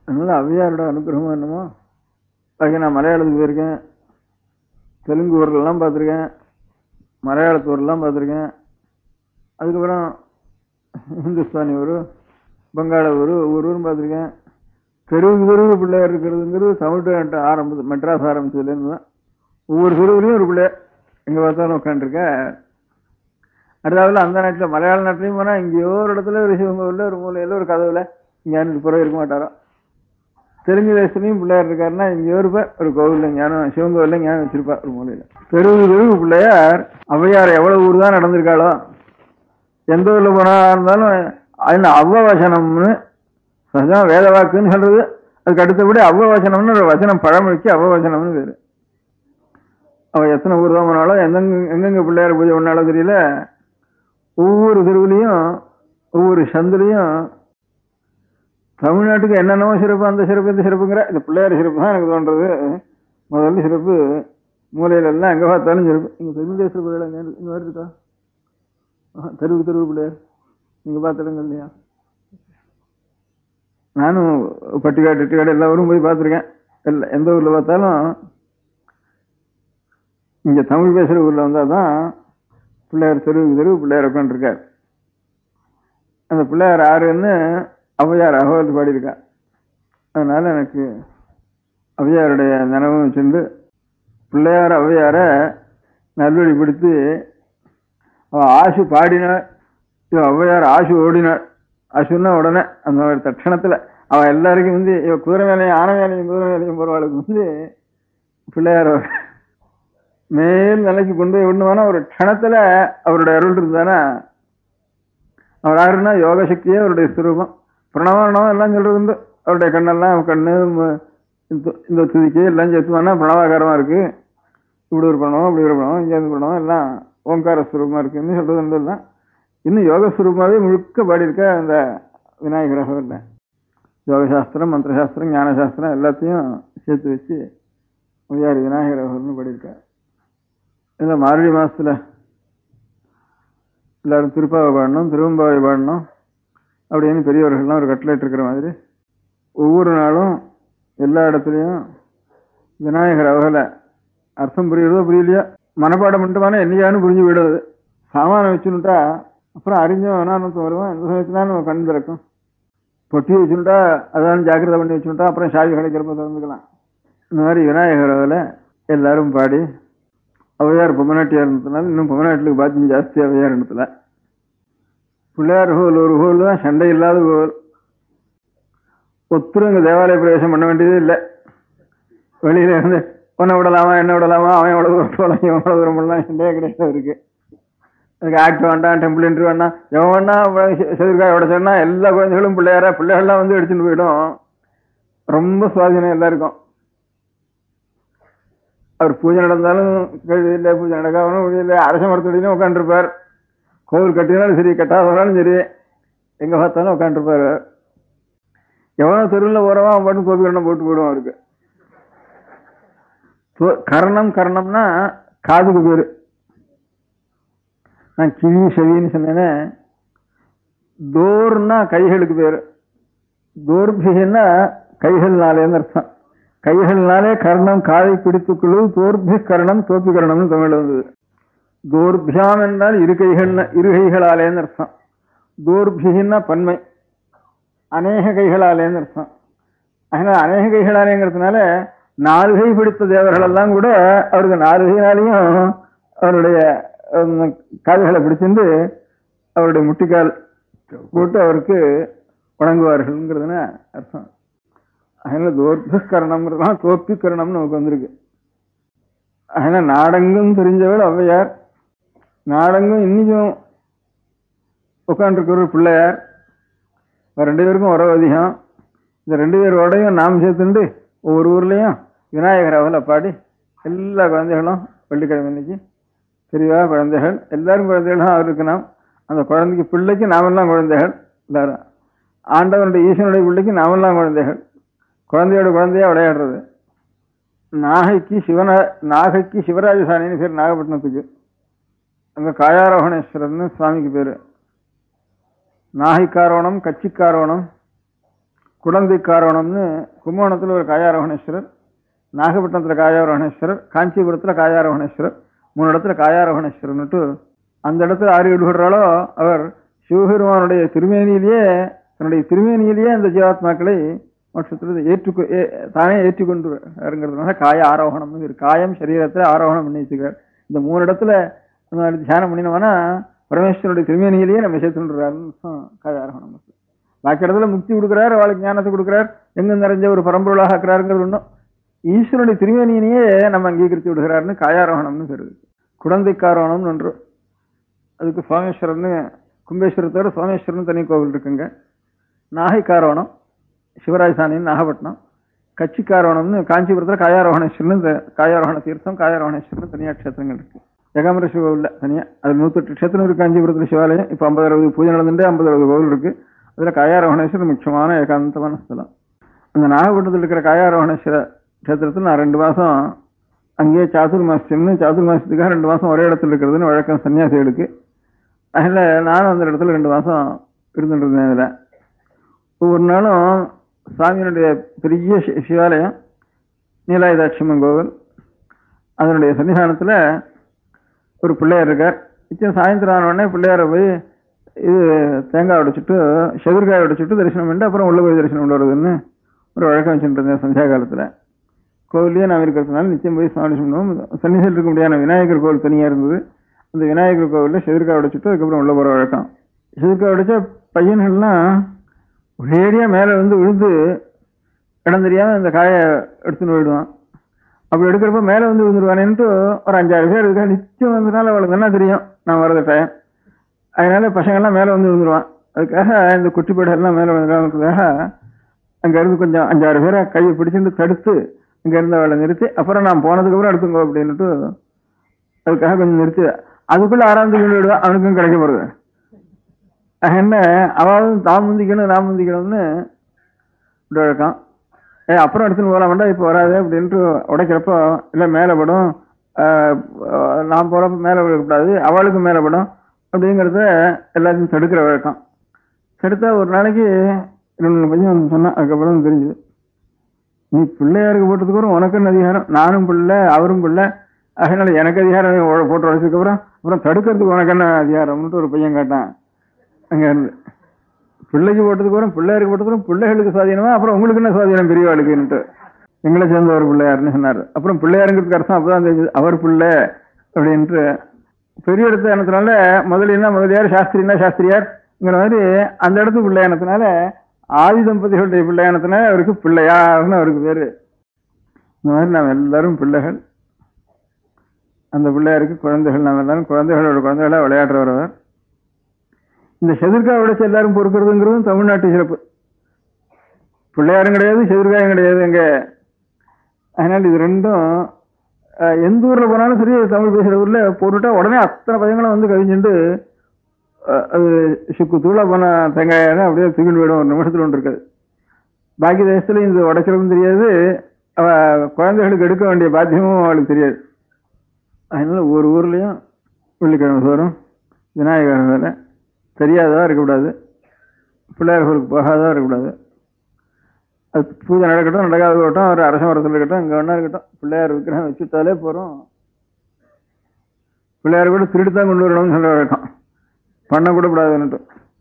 அதனால ஔவையாரோட அனுகிரகம் என்னமோ அதுக்கு நான் மலையாளத்துக்கு போயிருக்கேன் தெலுங்கு ஊர்லலாம் பார்த்துருக்கேன் மலையாளத்து ஊர்லாம் பார்த்துருக்கேன் அதுக்கப்புறம் ஹிந்துஸ்தானி ஊர் வங்காள ஊர் ஒவ்வொரு ஊரும் பார்த்துருக்கேன் தெருவுக்கு தெருவு பிள்ளையார் இருக்கிறதுங்கிறது தமிழ்நாட்டு ஆரம்பத்து மெட்ராஸ் ஆரம்பிச்சதுலேருந்து தான் ஒவ்வொரு தெருவுலையும் ஒரு பிள்ளையார் எங்கே பார்த்தாலும் உட்காந்துருக்கேன் அடுத்தாவில் அந்த நாட்டில் மலையாள நாட்டிலையும் போனால் எங்கேயோ ஒரு இடத்துல ஒரு சிவங்கோவில் ஒரு மூலையில் ஒரு கதவுல இங்கே புறம் இருக்க மாட்டாரோ தெலுங்கு தேசத்துலையும் பிள்ளையார் இருக்காருன்னா எங்கேயோ இருப்பார் ஒரு கோவிலில் ஞானம் சிவங்கோவிலில் ஞானம் வச்சிருப்பா ஒரு மூலையில் தெருவு தெருவு பிள்ளையார் ஔவையார் எவ்வளோ ஊர் தான் நடந்திருக்காளோ எந்த ஊரில் போனா இருந்தாலும் அது அவ்வவசனம்னு சகஜம் வேத வாக்குன்னு சொல்றது அதுக்கு அடுத்தபடி அவ்வவசனம்னு ஒரு வசனம் பழமொழிக்கு அவ்வவசனம்னு பேரு அவ எத்தனை ஊர் தான் போனாலும் எங்கெங்க எங்கெங்க பிள்ளையார் பூஜை பண்ணாலும் தெரியல ஒவ்வொரு தெருவுலையும் ஒவ்வொரு சந்துலையும் தமிழ்நாட்டுக்கு என்னென்னவோ சிறப்பு அந்த சிறப்பு இந்த சிறப்புங்கிற இந்த பிள்ளையார் சிறப்பு தான் எனக்கு தோன்றது முதல்ல சிறப்பு மூலையில எல்லாம் எங்க பார்த்தாலும் சிறப்பு இங்க தமிழ் தேச பிள்ளைகள் எங்க இருக்கு? இங்க வேற இருக்கா ஆஹா, தெருவு தெருவு பிள்ளையார் நீங்க பார்த்துடுங்க இல்லையா நானும் பட்டிக்காடு இட்டுக்காடு எல்லா ஊரும் போய் பார்த்துருக்கேன் எல்லா எந்த ஊர்ல பார்த்தாலும் இங்க தமிழ் பேசுற ஊர்ல வந்தா தான் பிள்ளையார் தெருவுக்கு தெருவு பிள்ளையார் உட்காந்துருக்கார் அந்த பிள்ளையார் ஆறுன்னு ஔவையார் அகவல் பாடியிருக்கா அதனால எனக்கு ஔவையாருடைய நினைவும் வச்சிருந்து பிள்ளையார் ஔவையார நல்வழிப்படுத்தி அவ ஆசு பாடினார் இவ ஔவையார் ஆசு ஓடினார் ஆசுன்னா உடனே அந்த ஒரு தட்சணத்துல அவ எல்லாருக்கும் வந்து இவ குதிரை மேலையும் ஆன மேலையும் குதிரை மேலையும் போறவாளுக்கு வந்து பிள்ளையார் மேல் நிலைக்கு கொண்டு போய் விடணுமானா ஒரு க்ஷணத்துல அவருடைய அருள் இருந்தானா அவர் யாருன்னா யோக சக்தியே அவருடைய ஸ்வரூபம் பிரணவனம் எல்லாம் சொல்றது உண்டு அவருடைய கண்ணெல்லாம் கண்ணு ம- இந்த- இந்த துதிக்கு எல்லாம் சேர்த்துவானா பிரணவாகாரமா இருக்கு இப்படி ஒரு பிரணவம் இப்படி ஒரு பிரணவம் இங்கே பிரணவம் எல்லாம் ஓங்கார ஸ்வரூபமா இருக்குன்னு சொல்றது உண்டு எல்லாம் இன்னும் யோக ஸ்வரூபமாவே முழுக்க பாடியிருக்க அந்த விநாயகர் இல்லை யோகசாஸ்திரம் மந்திரசாஸ்திரம் ஞானசாஸ்திரம் எல்லாத்தையும் சேர்த்து வச்சு உயாரி விநாயகர் அவர்கள்னு பாடியிருக்கார் இதில் மார்கழி மாசத்துல எல்லாரும் திருப்பாவை பாடணும் திருவம்பாவை பாடணும் அப்படின்னு பெரியவர்கள்லாம் ஒரு கட்லெட் இருக்கிற மாதிரி ஒவ்வொரு நாளும் எல்லா இடத்துலையும் விநாயகர் அவகலை அர்த்தம் புரியுறதோ புரியலையோ மனப்பாடம் மட்டுமானா என்னையானு புரிஞ்சு விடுறது சாமானை வச்சுனுட்டா அப்புறம் அறிஞ்சவன் அனானத்தம் வருவான் எந்த சமயத்துல நம்ம கண் திறக்கும் பொட்டி வச்சுட்டா அதான் ஜாக்கிரதை பண்ணி வச்சுட்டா அப்புறம் சாவி கிடைக்கிறப்ப திறந்துக்கலாம் இந்த மாதிரி விநாயகர் அவகலை எல்லாரும் பாடி ஔவையார் பொம்மநாட்டியா இருந்ததுனால இன்னும் பொம்மநாட்டுக்கு பாத்தியம் ஜாஸ்தி ஔவையார் இருந்ததுல பிள்ளையார் கோவில் ஒரு கோவில் தான் சண்டை இல்லாத கோவில் ஒத்துரும் இங்க தேவாலய பிரவேசம் பண்ண வேண்டியதே இல்லை வெளியில இருந்து உன்னை விடலாமா என்ன விடலாமா அவன் எவ்வளவு தூரம் போகலாம் இவன் எவ்வளவு தூரம் பண்ணலாம் சண்டையே கிடையாது இருக்கு அதுக்கு ஆக்ட் வேண்டாம் டெம்பிள் என்ட்ரி வேண்டாம் எவன் வேணா செதுக்காய் உடச்சோன்னா எல்லா குழந்தைகளும் பிள்ளையாரா பிள்ளைகள்லாம் வந்து எடுத்துட்டு போயிடும் ரொம்ப சுவாதீனம் எல்லாருக்கும் அவர் பூஜை நடந்தாலும் கேள்வி இல்லை பூஜை நடக்காமலும் பூஜை இல்லை அரச மரத்தடியிலும் உட்காந்துருப்பார் கோவில் கட்டினாலும் சரி கட்டாதனாலும் சரி எங்க பார்த்தாலும் உட்காந்துருப்பாரு எவனோ தெருவில் போறவன் அவன் பாட்டு கோபி கரணம் போட்டு போயிடுவான் அவருக்கு தோ- கரணம் கரணம்னா காதுக்கு பேரு நான் கிவி செவின்னு சொன்னேனே தோர்னா கைகளுக்கு பேரு தோர்பிகன்னா கைகள்னாலேன்னு அர்த்தம் கைகள்னாலே கர்ணம் காதை பிடித்துக்கொள்ளு தோர்பி கர்ணம் தோப்பி கர்ணம்னு தமிழ் வந்தது தோர்பியாம் என்றால் இரு கைகள் இரு கைகளாலேன்னு அர்த்தம் தோர்பிகின்னா பன்மை அநேக கைகளாலேன்னு அர்த்தம் அதனால அநேக கைகளாலேங்கிறதுனால நாலு கை பிடித்த தேவர்கள் எல்லாம் கூட அவருக்கு நாலு கையினாலையும் அவருடைய ஹம், கால்களை பிடிச்சிருந்து அவருடைய முட்டிக்கால் போட்டு அவருக்கு வணங்குவார்கள்ங்கிறதுன அர்த்தம் அதனால தோர்பகரணம்ங்கிறதுலாம் தோப்பிக்கரணம்னு நமக்கு வந்திருக்கு அதனால நாடெங்கும் தெரிஞ்சவள் ஔவையார் நாடெங்கும் இன்னைக்கும் உட்காந்துருக்கிற ஒரு பிள்ளையார் இவ ரெண்டு பேருக்கும் உறவு அதிகம் இந்த ரெண்டு பேரோடையும் நாம் சேர்த்துண்டு ஒவ்வொரு ஊர்லயும் விநாயகர் அவளை பாடி எல்லா குழந்தைகளும் வெள்ளிக்கிழமை இன்னைக்கு பெரியவா குழந்தைகள் எல்லாரும் குழந்தைகளும் அவருக்கு நாம் அந்த குழந்தைக்கு பிள்ளைக்கு நாமெல்லாம் குழந்தைகள் எல்லாரும் ஆண்டவனுடைய ஈசனுடைய பிள்ளைக்கு நாமெல்லாம் குழந்தைகள் குழந்தையோட குழந்தையா விளையாடுறது நாகைக்கு சிவன நாகைக்கு சிவராஜசாணின்னு பேர் நாகப்பட்டினத்துக்கு அங்க காயாரோகணேஸ்வரர்னு சுவாமிக்கு பேரு நாகைக்காரோணம் கச்சிக்காரோணம் குடந்தை காரோணம்னு கும்பகோணத்தில் ஒரு காயாரோகணேஸ்வரர் நாகப்பட்டினத்தில் காயாரோகணேஸ்வரர் காஞ்சிபுரத்தில் காயாரோகணேஸ்வரர் மூணு இடத்துல காயாரோகணேஸ்வரர்னுட்டு அந்த இடத்துல ஆறு ஈடுபடுறாலோ அவர் சிவபெருமானுடைய திருமேனியிலேயே தன்னுடைய திருமேனியிலேயே அந்த ஜீவாத்மாக்களை மோட்சத்தில் ஏற்றுக்கொ ஏ- தானே ஏற்றுக்கொண்டு வருங்கிறதுனால காய ஆரோகணம் இருக்கு காயம் சரீரத்தில் ஆரோகணம் பண்ணி வச்சுக்கிறார் இந்த மூணு இடத்துல நம்ம தியானம் பண்ணினோம்னா பரமேஸ்வரனுடைய திருமேனியிலேயே நம்ம சேர்த்துன்றாருன்னு காய ஆரோகணம் பாக்கி இடத்துல முக்தி கொடுக்குறார் அவளுக்கு ஞானத்தை கொடுக்குறார் எங்க நிறைஞ்ச ஒரு பரம்பொருளாக ஆக்குறாருங்கிறது ஒன்றும் ஈஸ்வரனுடைய திருமேனியினையே நம்ம அங்கீகரித்து விடுகிறாருன்னு காயாரோகணம்னு பேரு குடந்தைக்காரோணம்னு ஒன்று அதுக்கு சோமேஸ்வரர்னு கும்பேஸ்வரத்தோட சோமேஸ்வரன் தனி கோவில் இருக்குங்க நாகைக்காரோணம் சிவராஜசானின்னு நாகப்பட்டினம் கட்சிக்காரோணம்னு காஞ்சிபுரத்தில் காயாரோகணேஸ்வரன் இந்த காயாரோகண தீர்த்தம் காயாரோகணேஸ்வரன் தனியாக க்ஷேத்திரங்கள் இருக்கு ஏகாம்பர சிவகோவில் தனியாக அது நூற்றெட்டு க்ஷேத்திரம் இருக்கு காஞ்சிபுரத்தில் சிவாலயம் இப்போ ஐம்பது அறுபது பூஜை நடந்துட்டு ஐம்பது அறுபது கோவில் இருக்கு அதில் காயாரோகணேஸ்வரர் முக்கியமான ஏகாந்தமான ஸ்தலம் அந்த நாகப்பட்டினத்தில் இருக்கிற காயாரோகணேஸ்வர க்ஷேத்திரத்தில் நான் ரெண்டு மாதம் அங்கேயே சாதுர் மாசம்னு சாதுர் மாசத்துக்காக ரெண்டு மாதம் ஒரே இடத்துல இருக்கிறதுன்னு வழக்கம் சன்னியாசிகளுக்கு அதில் நானும் அந்த இடத்துல ரெண்டு மாதம் இருந்துட்டு இருந்தேன் அதில் ஒவ்வொரு நாளும் சுவாமியினுடைய பெரிய சி- சிவாலயம் நீலாயுதாட்சியம்மன் கோவில் அதனுடைய சன்னிதானத்தில் ஒரு பிள்ளையார் இருக்கார் நிச்சயம் சாயந்தரம் ஆன உடனே பிள்ளையாரை போய் இது தேங்காய் உடைச்சிட்டு செதுர்காய் உடைச்சிட்டு தரிசனம் பண்ணிட்டு அப்புறம் உள்ள போய் தரிசனம் கொண்டு வருதுன்னு ஒரு வழக்கம் வச்சுட்டு இருந்தேன் சந்தியா காலத்தில் கோவிலே நான் இருக்கிறதுனால நிச்சயம் போய் சுவாமி பண்ணுவோம் சன்னிதியில் இருக்க முடியாத விநாயகர் கோவில் தனியாக இருந்தது அந்த விநாயகர் கோவிலில் செதுர்காய் உடைச்சிட்டு அதுக்கப்புறம் உள்ள போகிற வழக்கம் செதுர்காய் உடைச்சா பையன்கள்லாம் ஒரேடியாக மேலே வந்து விழுந்து இடம் தெரியாமல் இந்த காயை எடுத்துன்னு போயிடுவான் அப்படி எடுக்கிறப்ப மேலே வந்து விழுந்துருவானேன்ட்டு ஒரு அஞ்சாறு பேர் இருக்கா நிச்சயம் வந்ததுனால அவளுக்கு என்ன தெரியும் நான் வரத டைம் அதனால பசங்கள்லாம் மேலே வந்து விழுந்துருவான் அதுக்காக இந்த குட்டிப்பேடெல்லாம் மேலே விழுந்துருக்காங்க அங்கேருந்து கொஞ்சம் அஞ்சாறு பேரை கையை பிடிச்சிட்டு தடுத்து இங்கேருந்து அவளை நிறுத்தி அப்புறம் நான் போனதுக்கப்புறம் எடுத்துங்கோ அப்படின்னுட்டு அதுக்காக கொஞ்சம் நிறுத்தி அதுக்குள்ள ஆறாம் தேதி விடுவா அவனுக்கும் கிடைக்க போகிறது என்ன அவளும் தான் முந்திக்கணும் நான் முந்திக்கணும்னு இப்படி வழக்கம் ஏ அப்புறம் எடுத்துன்னு போகலாம் வேண்டாம் இப்போ வராது அப்படின்ட்டு உடைக்கிறப்போ இல்லை மேலே படும் ஆஹ், ஆஹ், நான் போகிறப்ப மேலே விடக்கூடாது அவளுக்கு மேலே படும் அப்படிங்கிறத எல்லாத்தையும் தடுக்கிற வழக்கம் தடுத்தா ஒரு நாளைக்கு ரெண்டு பையன் சொன்னான் அதுக்கப்புறம் தெரிஞ்சுது நீ பிள்ளையாருக்கு போட்டதுக்கப்புறம் உனக்கு என்ன அதிகாரம் நானும் பிள்ளை அவரும் பிள்ளை அதனால எனக்கு அதிகாரம் உ- போட்டு உடச்சதுக்கப்புறம் அப்புறம் தடுக்கிறதுக்கு உனக்கு என்ன அதிகாரம்னுட்டு ஒரு பையன் கேட்டான் அங்க இருந்து பிள்ளைக்கு போட்டதுக்கப்புறம் பிள்ளையாருக்கு போட்டதுக்கப்புறம் பிள்ளைகளுக்கு சுவாதீனமா அப்புறம் உங்களுக்கு என்ன சுவாதீனம் பெரியவாளுக்குன்ட்டு எங்களை சேர்ந்த ஒரு பிள்ளையாருன்னு சொன்னார் அப்புறம் பிள்ளையாருங்கிறதுக்கு அர்த்தம் அப்பதான் தெரிஞ்சது அவர் பிள்ளை அப்படின்ட்டு பெரிய இடத்து இனத்தினால முதலினா முதலியார் சாஸ்திரினா சாஸ்திரியார்ங்கிற மாதிரி அந்த இடத்து பிள்ளையானத்தினால ஆதி தம்பதிகளுடைய பிள்ளையானத்தினால அவருக்கு பிள்ளையார்னு அவருக்கு பேரு இந்த மாதிரி நாம் எல்லாரும் பிள்ளைகள் அந்த பிள்ளையாருக்கு குழந்தைகள் நாம் எல்லாரும் குழந்தைகளோட குழந்தைகளா விளையாடுறவர் அவர் இந்த செதுர்காய் உடைச்சு எல்லாரும் பொறுக்கிறதுங்கிறதும் தமிழ்நாட்டு சிறப்பு பிள்ளையாரும் கிடையாது செதுர்காயும் கிடையாது எங்க அதனால இது ரெண்டும் அஹ், எந்த ஊர்ல போனாலும் சரி தமிழ் பேசுற ஊர்ல போட்டுட்டா உடனே அத்தனை பையங்களும் வந்து கவிஞ்சுட்டு அஹ், அது சுக்கு தூளா போன தேங்காயை அப்படியே தூக்கிட்டு போயிடும் ஒரு நிமிஷத்துல ஒன்று இருக்காது பாக்கி தேசத்துல இது உடைக்கிறதும் தெரியாது அவ குழந்தைகளுக்கு எடுக்க வேண்டிய பாத்தியமும் அவளுக்கு தெரியாது அதனால ஒரு ஊர்லயும் வெள்ளிக்கிழமை தோறும் விநாயகர் வேலை தெரியாததா இருக்கக்கூடாது பிள்ளையார் கோயிலுக்கு போகாததா இருக்கக்கூடாது அது பூஜை நடக்கட்டும் நடக்காத இருக்கட்டும் ஒரு அரச மரத்தில் இருக்கட்டும் இங்கே வேணா இருக்கட்டும் பிள்ளையார் விக்கிரகம் வச்சுட்டாலே போகிறோம் பிள்ளையார் கூட திருடி தான் கொண்டு வரணும்னு சொல்ல வழக்கம் பண்ணக்கூட கூடாதுன்னுட்டு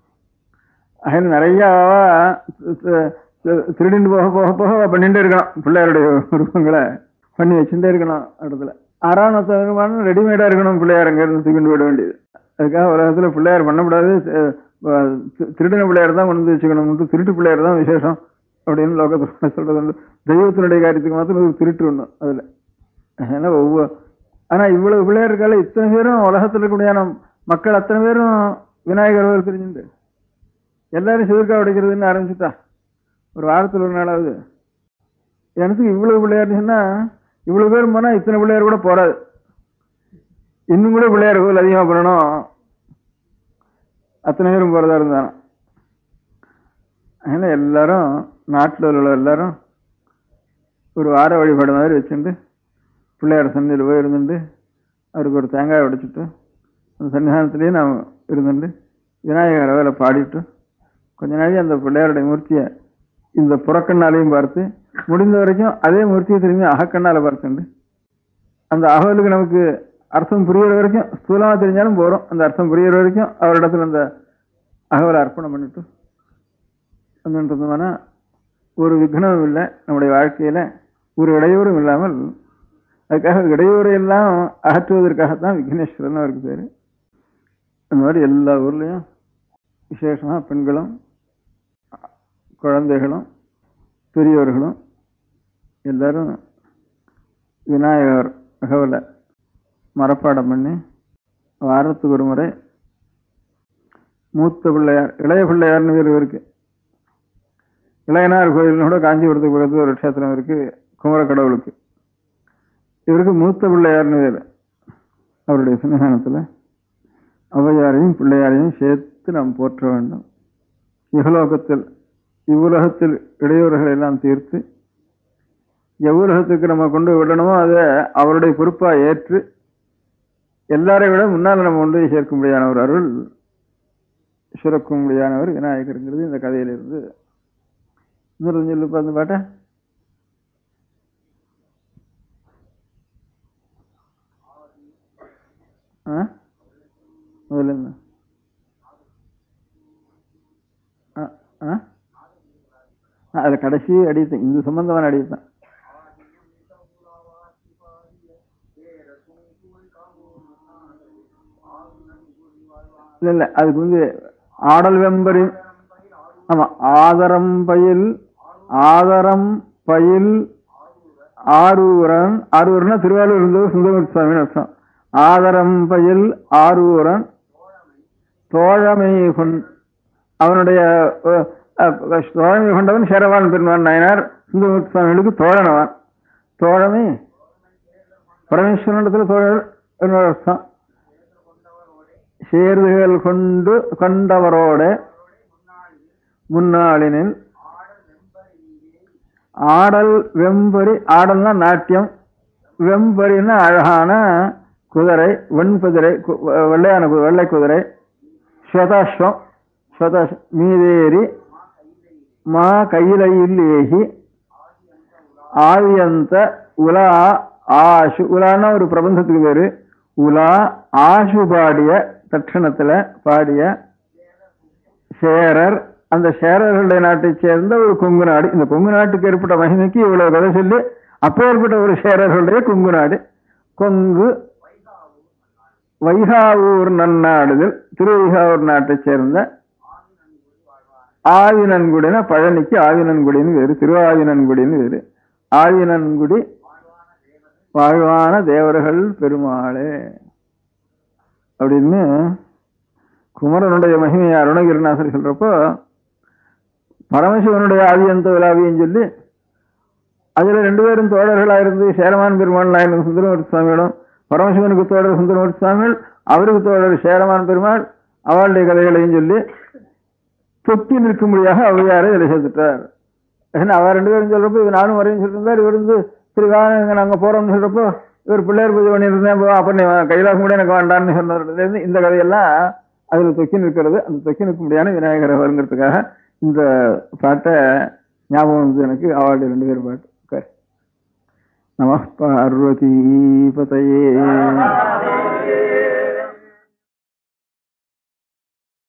அதில் நிறையா தி- தி- திருடிண்டு போக போக போக பண்ணிட்டே இருக்கணும் பிள்ளையாருடைய உருவங்களை பண்ணி வச்சுட்டே இருக்கணும் இடத்துல ஆறாம் ரெடிமேடாக இருக்கணும் பிள்ளையார் அங்கேருந்து தூக்கிட்டு போயிட வேண்டியது அதுக்காக உலகத்துல பிள்ளையார் பண்ணக்கூடாது அஹ் அஹ் தி- திருடின பிள்ளையார் தான் கொண்டு வந்து வச்சுக்கணும் திருட்டு பிள்ளையார் தான் விசேஷம் அப்படின்னு லோகத்துல சொல்றது உண்டு தெய்வத்தினுடைய காரியத்துக்கு மாத்திரம் ஒரு திருட்டு ஒண்ணு அதுல அதனால ஒவ்வொரு ஆனா இவ்வளவு பிள்ளையார் இருக்கால இத்தனை பேரும் உலகத்துல இருக்கக்கூடிய மக்கள் அத்தனை பேரும் விநாயகர் கோவில் தெரிஞ்சுண்டு எல்லாரும் சிவர்க்கா உடைக்கிறதுன்னு ஆரம்பிச்சுட்டா ஒரு வாரத்துல ஒரு நாளாவது எனக்கு இவ்வளவு பிள்ளையார்னு சொன்னா இவ்வளவு பேர் போனா இத்தனை பிள்ளையார் கூட போறாது இன்னும் கூட பிள்ளையார் கோவில் அதிகமா பண்ணணும் அத்தனை பேரும் போறதா இருந்தாங்க அதனால எல்லாரும் நாட்டில் உள்ள எல்லாரும் ஒரு வார வழிபாடு மாதிரி வச்சுட்டு பிள்ளையார் சந்தையில் போய் இருந்துட்டு அவருக்கு ஒரு தேங்காய் உடைச்சிட்டு அந்த சன்னிதானத்திலேயே நாம் இருந்துட்டு விநாயகர் வேலை பாடிட்டு கொஞ்ச நாளைக்கு அந்த பிள்ளையாருடைய மூர்த்தியை இந்த புறக்கண்ணாலையும் பார்த்து முடிந்த வரைக்கும் அதே மூர்த்தியை திரும்பி அகக்கண்ணால பார்த்துண்டு அந்த அகவலுக்கு நமக்கு அர்த்தம் புரியுற வரைக்கும் ஸ்தூலமா தெரிஞ்சாலும் போறோம் அந்த அர்த்தம் புரியுற வரைக்கும் அவரிடத்துல அந்த அகவலை அர்ப்பணம் பண்ணிட்டு வந்துட்டோம்னா ஒரு விக்னமும் இல்லை நம்முடைய வாழ்க்கையில ஒரு இடையூறும் இல்லாமல் அதுக்காக இடையூறு எல்லாம் அகற்றுவதற்காகத்தான் விக்னேஸ்வரன் அவருக்கு பேரு அந்த மாதிரி எல்லா ஊர்லயும் விசேஷமா பெண்களும் குழந்தைகளும் பெரியவர்களும் எல்லாரும் விநாயகர் அகவலை மரப்பாடம் பண்ணி வாரத்துக்கு ஒரு முறை மூத்த பிள்ளையார் இளைய பிள்ளையார்னு பேர் இருக்கு இளையனார் கோயில்னு கூட காஞ்சிபுரத்துக்கு பக்கத்துல ஒரு க்ஷேத்திரம் இருக்கு குமர கடவுளுக்கு இவருக்கு மூத்த பிள்ளையார்னு பேர் அவருடைய சன்னிதானத்துல ஔவையாரையும் பிள்ளையாரையும் சேர்த்து நாம் போற்ற வேண்டும் இகலோகத்தில் இவ்வுலகத்தில் இடையூறுகளை எல்லாம் தீர்த்து எவ்வுலகத்துக்கு நம்ம கொண்டு விடணுமோ அதை அவருடைய பொறுப்பா ஏற்று எல்லாரை விட முன்னால் நம்ம கொண்டு போய் சேர்க்கும்படியான ஒரு அருள் சுரக்கும்படியானவர் விநாயகருங்கிறது இந்த கதையிலிருந்து இன்னொரு சொல்லுப்பா அந்த பாட்டை ஆ முதல்ல என்ன ஆ ஆ அது கடைசி அடித்தான் இந்த சம்பந்தமான அடித்தான் இல்ல இல்ல அதுக்கு வந்து ஆடல் வெம்பரி ஆமா ஆதரம் பயில் ஆதரம் பயில் ஆரூரன் ஆரூரன்னா திருவாரூர் இருந்தது சுந்தரமூர்த்தி சுவாமின்னு அர்த்தம் ஆதரம் பயில் ஆரூரன் தோழமை கொண் அவனுடைய அஹ், அஹ், தோழமை கொண்டவன் சேரவான் பெருமான் நாயனார் சுந்தரமூர்த்தி சுவாமிகளுக்கு தோழனவான் தோழமை பரமேஸ்வரனிடத்துல தோழர் என்னோட அர்த்தம் சேர்துகள் கொண்டு கொண்டவரோட முன்னாளினில் ஆடல் வெம்பரி ஆடல்னா நாட்டியம் வெம்பரின்னா அழகான குதிரை வெண்குதிரை கு- வெள்ளையான கு- வெள்ளை குதிரை ஸ்வதாஸ்வம் ஸ்வதாஸ் மீதேறி மா கையிலையில் ஏகி ஆவியந்த உலா ஆஷு உலான்னா ஒரு பிரபந்தத்துக்கு பேரு உலா ஆஷு பாடிய தட்சணத்துல பாடிய சேரர் அந்த சேரர்களுடைய நாட்டைச் சேர்ந்த ஒரு கொங்கு நாடு இந்த கொங்கு நாட்டுக்கு ஏற்பட்ட மகிமைக்கு இவ்வளவு கதை சொல்லி அப்பேற்பட்ட ஒரு சேரர்களுடைய கொங்கு நாடு கொங்கு வைகாவூர் நன்னாடுதல் திருவைகாவூர் நாட்டைச் சேர்ந்த ஆவினன்குடினா பழனிக்கு ஆவினன்குடின்னு வேறு திருவாவினன்குடின்னு வேறு ஆவினன்குடி வாழ்வான தேவர்கள் பெருமாளே அப்படின்னு குமரனுடைய மகிமையை அருணகிரிநாதர் சொல்றப்போ பரமசிவனுடைய ஆதியந்த விழாவின்னு சொல்லி அதுல ரெண்டு பேரும் தோழர்களா இருந்து சேரமான் பெருமாள் நாயகன் சுந்தரமூர்த்தி சுவாமிகளும் பரமசிவனுக்கு தோழர் சுந்தரமூர்த்தி சுவாமிகள் அவருக்கு தோழர் சேரமான் பெருமாள் அவளுடைய கதைகளையும் சொல்லி தொக்கி நிற்கும்படியாக ஔவையாரை இதில் சேர்த்துட்டார் ஏன்னா அவர் ரெண்டு பேரும் சொல்றப்போ இது நானும் வரையும் சொல்லியிருந்தார் இவர் வந்து சரி வாங்க நாங்க போறோம்னு சொல்றப்போ இவர் பிள்ளையார் பூஜை பண்ணியிருந்தேன் போ, அப்ப நீ வா- கைலாசம் கூட எனக்கு வேண்டாம்னு சொன்னதுலேருந்து இந்த கதையெல்லாம் அதுல தொக்கி நிற்கிறது அந்த தொக்கி நிற்கும்படியான விநாயகர் வருங்கிறதுக்காக இந்த பாட்டை ஞாபகம் வந்து எனக்கு அவார்டு ரெண்டு பேரும் பாட்டு ஓகே நம பார்வதி பதையே